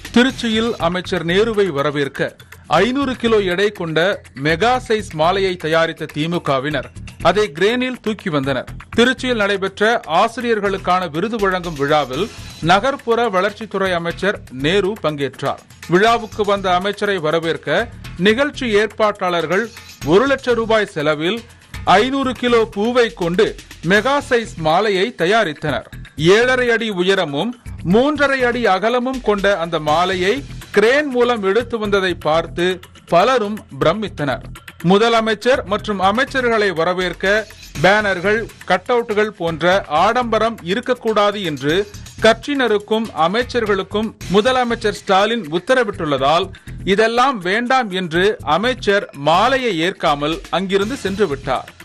திருச்சியில் அமைச்சர் நேருவை வரவேற்க ஐநூறு கிலோ எடை கொண்ட மெகா சைஸ் மாலையை தயாரித்த திமுகவினர் அதை கிரேனில் தூக்கி வந்தனர் திருச்சியில் நடைபெற்ற ஆசிரியர்களுக்கான விருது வழங்கும் விழாவில் நகர்ப்புற வளர்ச்சித்துறை அமைச்சர் நேரு பங்கேற்றார் விழாவுக்கு வந்த அமைச்சரை வரவேற்க நிகழ்ச்சி ஏற்பாட்டாளர்கள் ஒரு லட்சம் ரூபாய் செலவில் ஐநூறு கிலோ பூவை கொண்டு மெகா சைஸ் மாலையை தயாரித்தனர் ஏழரை அடி உயரமும் மூன்றரை அடி அகலமும் கொண்ட அந்த மாலையை கிரேன் மூலம் எடுத்து வந்ததை பார்த்து பலரும் பிரமித்தனர் முதலமைச்சர் மற்றும் அமைச்சர்களை வரவேற்க பேனர்கள் கட் அவுட்டுகள் போன்ற ஆடம்பரம் இருக்கக்கூடாது என்று கட்சியினருக்கும் அமைச்சர்களுக்கும் முதலமைச்சர் ஸ்டாலின் உத்தரவிட்டுள்ளதால் இதெல்லாம் வேண்டாம் என்று அமைச்சர் மாலையை ஏற்காமல் அங்கிருந்து சென்று விட்டார்